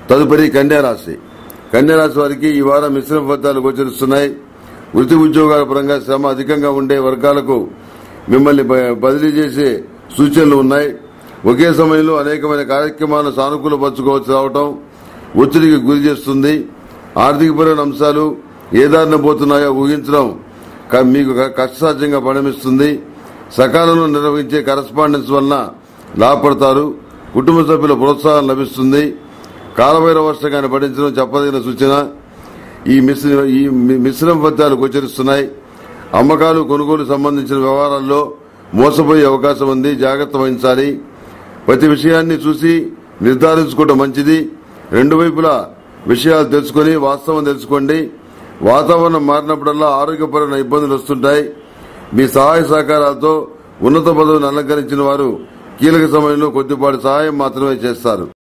తదుపరి కన్యారాశి కన్యారాశి వారికి ఈ వారం మిశ్రమ ఫలితాలు గోచరిస్తున్నాయి వృత్తి ఉద్యోగాల పరంగా శ్రమ అధికంగా ఉండే వర్గాలకు మిమ్మల్ని బ- బదిలీ చేసే సూచనలు ఉన్నాయి ఒకే సమయంలో అనేకమైన కార్యక్రమాలను సానుకూలపరచుకోవచ్చు రావటం ఒత్తిడికి గురి చేస్తుంది ఆర్థికపరమైన అంశాలు ఏ దారిన పోతున్నాయో ఊహించడం క- మీకు క- కష్టసాధ్యంగా పరిణమిస్తుంది సకాలంలో నిర్వహించే కరస్పాండెన్స్ వలన లాభపడతారు కుటుంబ సభ్యుల ప్రోత్సాహం లభిస్తుంది కాలభైరవ వర్షకాన్ని పఠించడం చెప్పదగిన సూచన ఈ మిశ్ర ఈ మి- మిశ్రమ ఫలితాలు గోచరిస్తున్నాయి అమ్మకాలు కొనుగోలు సంబంధించిన వ్యవహారాల్లో మోసపోయే అవకాశం ఉంది జాగ్రత్త వహించాలి ప్రతి విషయాన్ని చూసి నిర్ధారించుకోవడం మంచిది రెండు వైపులా విషయాలు తెలుసుకొని వాస్తవం తెలుసుకోండి వాతావరణం మారినప్పుడల్లా ఆరోగ్యపరమైన ఇబ్బందులు వస్తుంటాయి మీ సహాయ సహకారాలతో ఉన్నత పదవిని అలంకరించిన వారు కీలక సమయంలో కొద్దిపాటి సహాయం మాత్రమే చేస్తారు